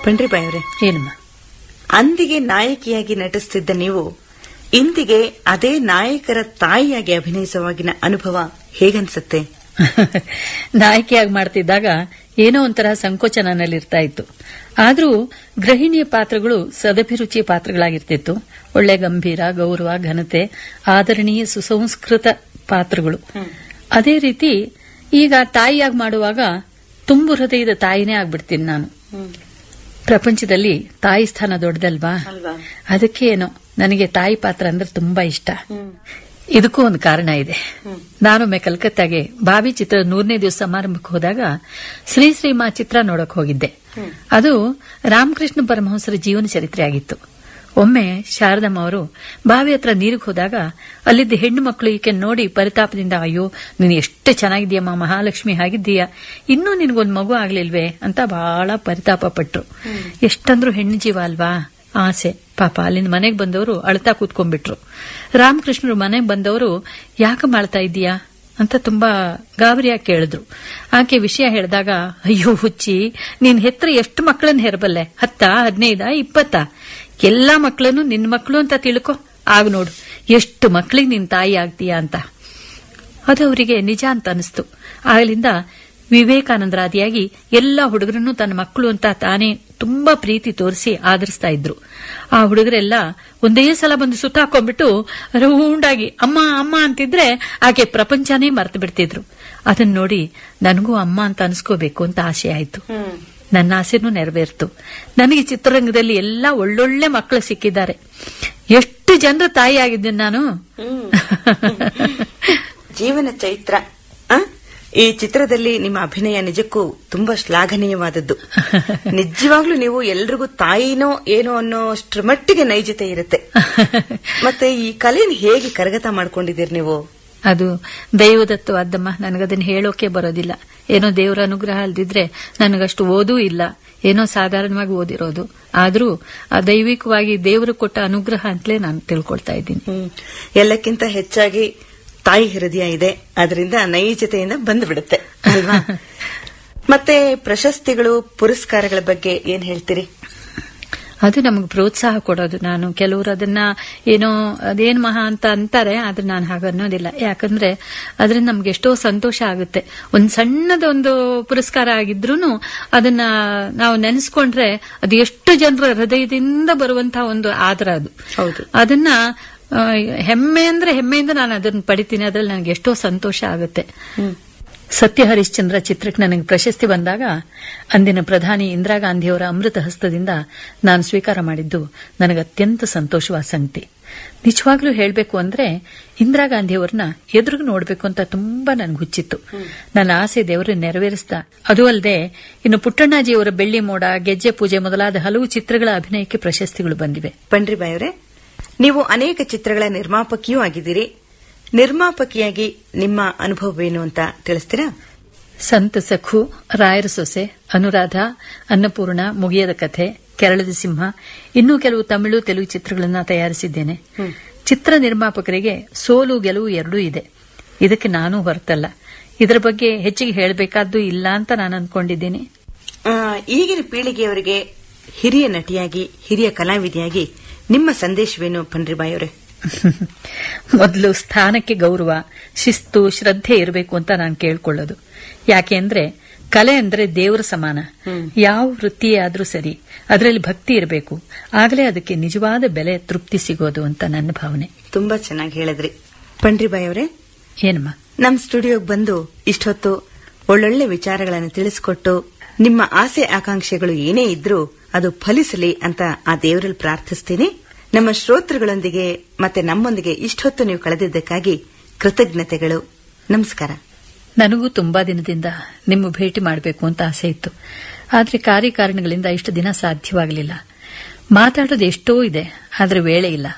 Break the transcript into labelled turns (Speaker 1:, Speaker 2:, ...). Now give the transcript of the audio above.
Speaker 1: ಪಂಡ್ರಿಬಾಯಿ ಅವರೇ
Speaker 2: ಏನಮ್ಮ
Speaker 1: ಅಂದಿಗೆ ನಾಯಕಿಯಾಗಿ ನಟಿಸುತ್ತಿದ್ದ ನೀವು ಇಂದಿಗೆ ಅದೇ ನಾಯಕರ ತಾಯಿಯಾಗಿ ಅಭಿನಯಿಸುವಾಗಿನ ಅನುಭವ ಹೇಗನ್ಸುತ್ತೆ
Speaker 2: ನಾಯಕಿಯಾಗಿ ಮಾಡ್ತಿದ್ದಾಗ ಏನೋ ಒಂಥರ ಸಂಕೋಚ ನನ್ನಲ್ಲಿರ್ತಾ ಇತ್ತು ಆದ್ರೂ ಗೃಹಿಣಿಯ ಪಾತ್ರಗಳು ಸದಭಿರುಚಿಯ ಪಾತ್ರಗಳಾಗಿರ್ತಿತ್ತು ಒಳ್ಳೆ ಗಂಭೀರ ಗೌರವ ಘನತೆ ಆದರಣೀಯ ಸುಸಂಸ್ಕೃತ ಪಾತ್ರಗಳು ಅದೇ ರೀತಿ ಈಗ ತಾಯಿಯಾಗಿ ಮಾಡುವಾಗ ತುಂಬು ಹೃದಯದ ತಾಯಿನೇ ಆಗ್ಬಿಡ್ತೀನಿ ನಾನು ಪ್ರಪಂಚದಲ್ಲಿ ತಾಯಿ ಸ್ಥಾನ ದೊಡ್ಡದಲ್ವಾ
Speaker 1: ಅಲ್ವಾ?
Speaker 2: ಅದಕ್ಕೆ ಏನೋ ನನಗೆ ತಾಯಿ ಪಾತ್ರ ಅಂದ್ರೆ ತುಂಬಾ ಇಷ್ಟ ಇದಕ್ಕೂ ಒಂದು ಕಾರಣ ಇದೆ ನಾನೊಮ್ಮೆ ಕಲ್ಕತ್ತಾಗೆ ಬಾವಿ ಚಿತ್ರ ನೂರನೇ ದಿವಸ ಸಮಾರಂಭಕ್ಕೆ ಹೋದಾಗ ಶ್ರೀ ಶ್ರೀಮಾ ಚಿತ್ರ ನೋಡಕ್ ಹೋಗಿದ್ದೆ ಅದು ರಾಮಕೃಷ್ಣ ಪರಮಹಂಸರ ಜೀವನ ಚರಿತ್ರೆ ಆಗಿತ್ತು ಒಮ್ಮೆ ಶಾರದಮ್ಮ ಅವರು ಬಾವಿ ಹತ್ರ ನೀರಿಗೆ ಹೋದಾಗ ಅಲ್ಲಿದ್ದ ಹೆಣ್ಣು ಮಕ್ಕಳು ಈಕೆ ನೋಡಿ ಪರಿತಾಪದಿಂದ ಅಯ್ಯೋ ನೀನು ಎಷ್ಟು ಚೆನ್ನಾಗಿದ್ದೀಯಮ್ಮ ಮಹಾಲಕ್ಷ್ಮಿ ಆಗಿದ್ದೀಯಾ ಇನ್ನೂ ನಿನಗೊಂದು ಮಗು ಆಗ್ಲಿಲ್ವೇ ಅಂತ ಬಹಳ ಪರಿತಾಪ ಪಟ್ರು ಎಷ್ಟಂದ್ರೂ ಹೆಣ್ಣು ಜೀವ ಅಲ್ವಾ ಆಸೆ ಪಾಪ ಅಲ್ಲಿಂದ ಮನೆಗೆ ಬಂದವರು ಅಳ್ತಾ ಕೂತ್ಕೊಂಡ್ಬಿಟ್ರು ರಾಮಕೃಷ್ಣರು ಮನೆಗೆ ಬಂದವರು ಯಾಕೆ ಮಾಡ್ತಾ ಇದ್ದೀಯಾ ಅಂತ ತುಂಬಾ ಗಾಬರಿಯಾಗಿ ಕೇಳಿದ್ರು ಆಕೆ ವಿಷಯ ಹೇಳಿದಾಗ ಅಯ್ಯೋ ಹುಚ್ಚಿ ನೀನ್ ಹೆತ್ರ ಎಷ್ಟು ಮಕ್ಕಳನ್ನ ಹೆರಬಲ್ಲೆ ಹತ್ತ ಹದಿನೈದ ಇಪ್ಪತ್ತ ಎಲ್ಲಾ ಮಕ್ಕಳನ್ನು ನಿನ್ ಮಕ್ಕಳು ಅಂತ ತಿಳ್ಕೊ ಆಗ ನೋಡು ಎಷ್ಟು ಮಕ್ಕಳಿಗೆ ನಿನ್ ತಾಯಿ ಆಗ್ತೀಯಾ ಅಂತ ಅದು ಅವರಿಗೆ ನಿಜ ಅಂತ ಅನಿಸ್ತು ಆಗಲಿಂದ ವಿವೇಕಾನಂದರಾದಿಯಾಗಿ ಎಲ್ಲಾ ಹುಡುಗರನ್ನು ತನ್ನ ಮಕ್ಕಳು ಅಂತ ತಾನೇ ತುಂಬಾ ಪ್ರೀತಿ ತೋರಿಸಿ ಆದರಿಸ್ತಾ ಇದ್ರು ಆ ಹುಡುಗರೆಲ್ಲ ಒಂದೇ ಸಲ ಬಂದು ಸುತ್ತಾಕೊಂಡ್ಬಿಟ್ಟು ರೌಂಡಾಗಿ ಅಮ್ಮ ಅಮ್ಮ ಅಂತಿದ್ರೆ ಆಕೆ ಪ್ರಪಂಚನೇ ಮರ್ತು ಬಿಡ್ತಿದ್ರು ಅದನ್ನ ನೋಡಿ ನನಗೂ ಅಮ್ಮ ಅಂತ ಅನ್ಸ್ಕೋಬೇಕು ಅಂತ ಆಸೆ ಆಯ್ತು ನನ್ನ ಆಸೆನೂ ನೆರವೇರ್ತು ನನಗೆ ಚಿತ್ರರಂಗದಲ್ಲಿ ಎಲ್ಲ ಒಳ್ಳೊಳ್ಳೆ ಮಕ್ಕಳು ಸಿಕ್ಕಿದ್ದಾರೆ ಎಷ್ಟು ಜನರ ತಾಯಿ ಆಗಿದ್ದೇನೆ ನಾನು
Speaker 1: ಜೀವನ ಚೈತ್ರ ಆ? ಈ ಚಿತ್ರದಲ್ಲಿ ನಿಮ್ಮ ಅಭಿನಯ ನಿಜಕ್ಕೂ ತುಂಬಾ ಶ್ಲಾಘನೀಯವಾದದ್ದು ನಿಜವಾಗ್ಲೂ ನೀವು ಎಲ್ರಿಗೂ ತಾಯಿನೋ ಏನೋ ಅನ್ನೋ ಅಷ್ಟ್ರ ಮಟ್ಟಿಗೆ ನೈಜತೆ ಇರುತ್ತೆ ಮತ್ತೆ ಈ ಕಲೆನ ಹೇಗೆ ಕರಗತ ಮಾಡ್ಕೊಂಡಿದ್ದೀರಿ ನೀವು
Speaker 2: ಅದು ದೈವದತ್ತವಾದ್ದಮ್ಮ ನನಗದನ್ನ ಹೇಳೋಕೆ ಬರೋದಿಲ್ಲ ಏನೋ ದೇವರ ಅನುಗ್ರಹ ಅಲ್ದಿದ್ರೆ ನನಗಷ್ಟು ಓದೂ ಇಲ್ಲ ಏನೋ ಸಾಧಾರಣವಾಗಿ ಓದಿರೋದು ಆದ್ರೂ ಆ ದೈವಿಕವಾಗಿ ದೇವರು ಕೊಟ್ಟ ಅನುಗ್ರಹ ಅಂತಲೇ ನಾನು ತಿಳ್ಕೊಳ್ತಾ ಇದ್ದೀನಿ
Speaker 1: ಹ್ಮ್. ಎಲ್ಲಕ್ಕಿಂತ ಹೆಚ್ಚಾಗಿ ತಾಯಿ ಹೃದಯ ಇದೆ ಅದರಿಂದ ನೈಜತೆಯಿಂದ ಬಂದು ಬಿಡುತ್ತೆ ಅಲ್ವಾ ಮತ್ತೆ ಪ್ರಶಸ್ತಿಗಳು ಪುರಸ್ಕಾರಗಳ ಬಗ್ಗೆ ಏನ್ ಹೇಳ್ತೀರಿ
Speaker 2: ಅದು ನಮಗೆ ಪ್ರೋತ್ಸಾಹ ಕೊಡೋದು ನಾನು ಕೆಲವರು ಅದನ್ನ ಏನೋ ಅದೇನ್ ಮಹಾ ಅಂತ ಅಂತಾರೆ ಆದ್ರೆ ನಾನು ಹಾಗೆ ಅನ್ನೋದಿಲ್ಲ ಯಾಕಂದ್ರೆ ಅದರಿಂದ ನಮ್ಗೆ ಎಷ್ಟೋ ಸಂತೋಷ ಆಗುತ್ತೆ ಒಂದ್ ಸಣ್ಣದೊಂದು ಪುರಸ್ಕಾರ ಆಗಿದ್ರೂನು ಅದನ್ನ ನಾವು ನೆನೆಸ್ಕೊಂಡ್ರೆ ಅದು ಎಷ್ಟು ಜನರ ಹೃದಯದಿಂದ ಬರುವಂತಹ ಒಂದು ಆದರ ಅದು
Speaker 1: ಹೌದು.
Speaker 2: ಅದನ್ನ ಆ, ಹೆಮ್ಮೆ ಅಂದ್ರೆ ಹೆಮ್ಮೆಯಿಂದ ನಾನು ಅದನ್ನ ಪಡಿತೀನಿ ಅದ್ರಲ್ಲಿ ನನಗೆ ಎಷ್ಟೋ ಸಂತೋಷ ಆಗುತ್ತೆ ಸತ್ಯ ಹರಿಶ್ಚಂದ್ರ ಚಿತ್ರಕ್ಕೆ ನನಗೆ ಪ್ರಶಸ್ತಿ ಬಂದಾಗ ಅಂದಿನ ಪ್ರಧಾನಿ ಇಂದಿರಾ ಗಾಂಧಿಯವರ ಅಮೃತ ಹಸ್ತದಿಂದ ನಾನು ಸ್ವೀಕಾರ ಮಾಡಿದ್ದು ನನಗೆ ಅತ್ಯಂತ ಸಂತೋಷವಾದ ಸಂಗತಿ ನಿಜವಾಗ್ಲೂ ಹೇಳಬೇಕು ಅಂದ್ರೆ ಇಂದಿರಾ ಗಾಂಧಿಯವರನ್ನ ಎದುರು ನೋಡಬೇಕು ಅಂತ ತುಂಬಾ ನನಗೆ ಹುಚ್ಚಿತ್ತು ನನ್ನ ಆಸೆ ದೇವರು ನೆರವೇರಿಸಿದ ಅದು ಅಲ್ಲದೆ ಇನ್ನು ಪುಟ್ಟಣ್ಣಾಜಿಯವರ ಬೆಳ್ಳಿ ಮೋಡ ಗೆಜ್ಜೆ ಪೂಜೆ ಮೊದಲಾದ ಹಲವು ಚಿತ್ರಗಳ ಅಭಿನಯಕ್ಕೆ ಪ್ರಶಸ್ತಿಗಳು ಬಂದಿವೆ
Speaker 1: ಪಂಡ್ರಿಬಾಯಿ ಅವರೇ ನೀವು ಅನೇಕ ಚಿತ್ರಗಳ ನಿರ್ಮಾಪಕಿಯೂ ಆಗಿದ್ದೀರಿ ನಿರ್ಮಾಪಕಿಯಾಗಿ ನಿಮ್ಮ ಅನುಭವವೇನು ಅಂತ ತಿಳಿಸ್ತೀರಾ
Speaker 2: ಸಂತ ಸಖು ರಾಯರ ಸೊಸೆ ಅನುರಾಧ ಅನ್ನಪೂರ್ಣ ಮುಗಿಯದ ಕಥೆ ಕೆರಳದ ಸಿಂಹ ಇನ್ನೂ ಕೆಲವು ತಮಿಳು ತೆಲುಗು ಚಿತ್ರಗಳನ್ನ ತಯಾರಿಸಿದ್ದೇನೆ ಚಿತ್ರ ನಿರ್ಮಾಪಕರಿಗೆ ಸೋಲು ಗೆಲುವು ಎರಡೂ ಇದೆ ಇದಕ್ಕೆ ನಾನು ಹೊರತಲ್ಲ ಇದರ ಬಗ್ಗೆ ಹೆಚ್ಚಿಗೆ ಹೇಳಬೇಕಾದ್ದು ಇಲ್ಲ ಅಂತ ನಾನು ಅಂದ್ಕೊಂಡಿದ್ದೀನಿ
Speaker 1: ಆ, ಈಗಿನ ಪೀಳಿಗೆಯವರಿಗೆ ಹಿರಿಯ ನಟಿಯಾಗಿ ಹಿರಿಯ ಕಲಾವಿದೆಯಾಗಿ ನಿಮ್ಮ ಸಂದೇಶವೇನು ಪಂಡ್ರಿಬಾಯಿ ಅವರೇ
Speaker 2: ಮೊದಲು ಸ್ಥಾನಕ್ಕೆ ಗೌರವ ಶಿಸ್ತು ಶ್ರದ್ಧೆ ಇರಬೇಕು ಅಂತ ನಾನು ಕೇಳ್ಕೊಳ್ಳೋದು ಯಾಕೆ ಅಂದ್ರೆ ಕಲೆ ಅಂದ್ರೆ ದೇವರ ಸಮಾನ ಯಾವ ವೃತ್ತಿಯೇ ಆದ್ರೂ ಸರಿ ಅದರಲ್ಲಿ ಭಕ್ತಿ ಇರಬೇಕು ಆಗಲೇ ಅದಕ್ಕೆ ನಿಜವಾದ ಬೆಲೆ ತೃಪ್ತಿ ಸಿಗೋದು ಅಂತ ನನ್ನ ಭಾವನೆ
Speaker 1: ತುಂಬಾ ಚೆನ್ನಾಗಿ ಹೇಳಿದ್ರಿ ಪಂಡ್ರಿಬಾಯಿ ಅವರೇ
Speaker 2: ಏನಮ್ಮ
Speaker 1: ನಮ್ ಸ್ಟುಡಿಯೋಗೆ ಬಂದು ಇಷ್ಟೊತ್ತು ಒಳ್ಳೊಳ್ಳೆ ವಿಚಾರಗಳನ್ನು ತಿಳಿಸಿಕೊಟ್ಟು ನಿಮ್ಮ ಆಸೆ ಆಕಾಂಕ್ಷೆಗಳು ಏನೇ ಇದ್ರೂ ಅದು ಫಲಿಸಲಿ ಅಂತ ಆ ದೇವರಲ್ಲಿ ಪ್ರಾರ್ಥಿಸ್ತೀನಿ ನಮ್ಮ ಶ್ರೋತೃಗಳೊಂದಿಗೆ ಮತ್ತೆ ನಮ್ಮೊಂದಿಗೆ ಇಷ್ಟೊತ್ತು ನೀವು ಕಳೆದಿದ್ದಕ್ಕಾಗಿ ಕೃತಜ್ಞತೆಗಳು ನಮಸ್ಕಾರ
Speaker 2: ನನಗೂ ತುಂಬಾ ದಿನದಿಂದ ನಿಮ್ಮ ಭೇಟಿ ಮಾಡಬೇಕು ಅಂತ ಆಸೆ ಇತ್ತು ಆದ್ರೆ ಕಾರ್ಯಕಾರಣಗಳಿಂದ ಇಷ್ಟು ದಿನ ಸಾಧ್ಯವಾಗಲಿಲ್ಲ ಮಾತಾಡೋದು ಎಷ್ಟೋ ಇದೆ ಆದ್ರೆ ವೇಳೆ ಇಲ್ಲ